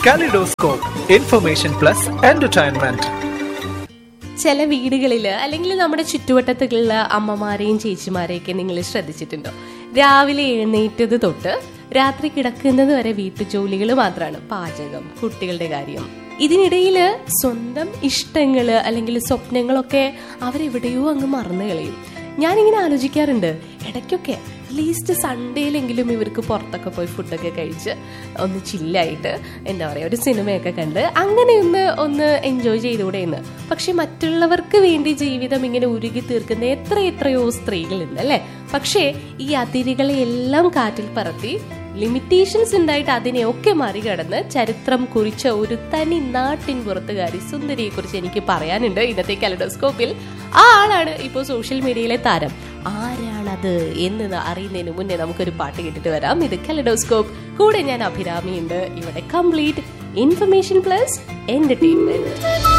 kaleidoscope information plus entertainment ചില വീടുകളിൽ അല്ലെങ്കിൽ നമ്മുടെ ചുറ്റുവട്ടത്തുള്ള അമ്മമാരെയും ചേച്ചിമാരെയൊക്കെ നിങ്ങൾ ശ്രദ്ധിച്ചിട്ടുണ്ടോ രാവിലെ എഴുന്നേറ്റത് തൊട്ട് രാത്രി കിടക്കുന്നത് വരെ വീട്ടുജോലികൾ മാത്രമാണ് പാചകം കുട്ടികളുടെ കാര്യം ഇതിനിടയിൽ സ്വന്തം ഇഷ്ടങ്ങള് അല്ലെങ്കിൽ സ്വപ്നങ്ങളൊക്കെ അവരെവിടെയോ അങ്ങ് മറന്നു കളയും ഞാനിങ്ങനെ ആലോചിക്കാറുണ്ട് ഇടയ്ക്കൊക്കെ അറ്റ്ലീസ്റ്റ് സൺഡേയിലെങ്കിലും ഇവർക്ക് പുറത്തൊക്കെ പോയി ഫുഡൊക്കെ കഴിച്ച് ഒന്ന് ചില്ലായിട്ട് എന്താ പറയുക ഒരു സിനിമയൊക്കെ കണ്ട് അങ്ങനെ ഒന്ന് ഒന്ന് എൻജോയ് ചെയ്തുകൂടെ എന്ന് പക്ഷെ മറ്റുള്ളവർക്ക് വേണ്ടി ജീവിതം ഇങ്ങനെ ഉരുകി തീർക്കുന്ന എത്ര എത്രയോ സ്ത്രീകളുണ്ട് അല്ലേ പക്ഷേ ഈ അതിരുകളെ എല്ലാം കാറ്റിൽ പറത്തി ലിമിറ്റേഷൻസ് ഉണ്ടായിട്ട് അതിനെയൊക്കെ മറികടന്ന് ചരിത്രം കുറിച്ച ഒരു തനി നാട്ടിൻ പുറത്തുകാരി സുന്ദരിയെ കുറിച്ച് എനിക്ക് പറയാനുണ്ട് ഇന്നത്തെ കലഡോസ്കോപ്പിൽ ആ ആളാണ് ഇപ്പോൾ സോഷ്യൽ മീഡിയയിലെ താരം ആരാണത് എന്ന് അറിയുന്നതിന് മുന്നേ നമുക്കൊരു പാട്ട് കേട്ടിട്ട് വരാം ഇത് കലഡോസ്കോപ്പ് കൂടെ ഞാൻ അഭിരാമിയുണ്ട് ഇവിടെ കംപ്ലീറ്റ് ഇൻഫർമേഷൻ പ്ലസ് എന്റർടൈൻമെന്റ്